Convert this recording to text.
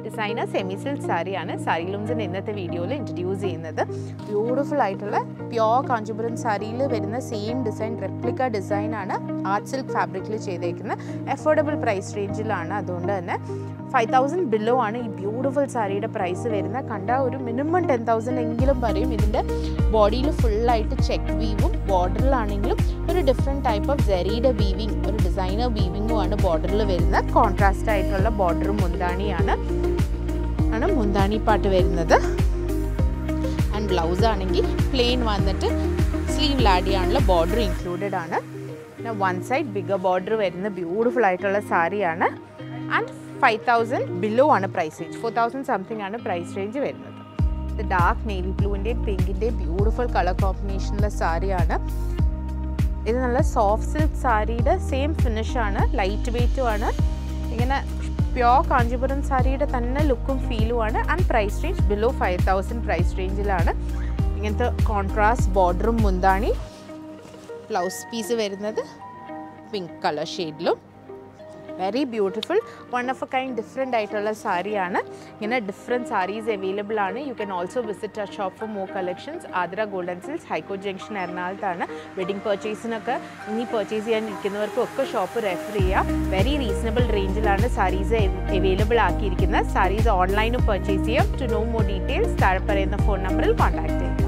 designer semi silk സാരിയാണ് സാരി ലൂംസിൻ്റെ ഇന്നത്തെ വീഡിയോയിൽ ഇൻട്രൊഡ്യൂസ് ചെയ്യുന്നത് ബ്യൂട്ടിഫുൾ ആയിട്ടുള്ള പ്യോർ കാഞ്ചീപുരം സാരിയിൽ വരുന്ന സെയിം ഡിസൈൻ റെപ്ലിക്ക ഡിസൈനാണ് ആർട്ട് സിൽക്ക് ഫാബ്രിക്കിൽ ചെയ്തേക്കുന്നത് അഫോർഡബിൾ പ്രൈസ് റേഞ്ചിലാണ് അതുകൊണ്ട് തന്നെ ഫൈവ് തൗസൻഡ് ബിലോ ആണ് ഈ ബ്യൂട്ടിഫുൾ സാരിയുടെ പ്രൈസ് വരുന്നത് കണ്ട ഒരു മിനിമം ടെൻ തൗസൻഡ് എങ്കിലും പറയും ഇതിൻ്റെ ബോഡിയിൽ ഫുള്ളായിട്ട് ചെക്ക് വീവും ബോർഡറിലാണെങ്കിലും ഒരു ഡിഫറെൻറ്റ് ടൈപ്പ് ഓഫ് ജെറിയുടെ വീവിങ് ഒരു ഡിസൈനർ വീവിങ്ങും ആണ് ബോർഡറിൽ വരുന്നത് കോൺട്രാസ്റ്റ് ആയിട്ടുള്ള ബോർഡറും മുന്താണിയാണ് ആണ് മുന്താണി പാട്ട് വരുന്നത് ആൻഡ് ബ്ലൗസ് ആണെങ്കിൽ പ്ലെയിൻ വന്നിട്ട് സ്ലീവ് ആഡ് ചെയ്യാനുള്ള ബോർഡർ ഇൻക്ലൂഡഡ് ആണ് പിന്നെ വൺ സൈഡ് ബിഗർ ബോർഡർ വരുന്ന ബ്യൂട്ടിഫുൾ ആയിട്ടുള്ള സാരിയാണ് ആൻഡ് ഫൈവ് തൗസൻഡ് ബിലോ ആണ് price range four thousand something ആണ് പ്രൈസ് റേഞ്ച് വരുന്നത് ഇത് ഡാർക്ക് നേവി ബ്ലൂവിൻ്റെയും പിങ്കിൻ്റെയും ബ്യൂട്ടിഫുൾ കളർ കോമ്പിനേഷനിലെ സാരിയാണ് ഇത് നല്ല സോഫ്റ്റ് സിൽക്ക് സാരിയുടെ സെയിം ഫിനിഷാണ് ലൈറ്റ് വെയ്റ്റും ആണ് ഇങ്ങനെ പ്യോർ കാഞ്ചീപുരം സാരിയുടെ തന്നെ ലുക്കും ഫീലും ആണ് and price range below five thousand price റേഞ്ചിലാണ് ഇങ്ങനത്തെ കോൺട്രാസ്റ്റ് ബോർഡറും മുന്താണി ബ്ലൗസ് പീസ് വരുന്നത് പിങ്ക് കളർ ഷെയ്ഡിലും very beautiful one of a kind different ആയിട്ടുള്ള സാരിയാണ് ഇങ്ങനെ ഡിഫറെൻറ്റ് സാരീസ് അവൈലബിൾ ആണ് you can also visit a shop for more collections Aadra golden silks high court junction എറണാകുളത്താണ് വെഡിങ് പർച്ചേസിനൊക്കെ ഇനി പർച്ചേസ് ചെയ്യാൻ ഇരിക്കുന്നവർക്കും ഒക്കെ ഷോപ്പ് റെഫർ ചെയ്യുക വെരി റീസണബിൾ റേഞ്ചിലാണ് സാരീസ് അവൈലബിൾ ആക്കിയിരിക്കുന്നത് സാരീസ് ഓൺലൈനും പർച്ചേസ് ചെയ്യാം ടു നോ മോർ ഡീറ്റെയിൽസ് താഴെ പറയുന്ന ഫോൺ നമ്പറിൽ കോൺടാക്ട് ചെയ്യുക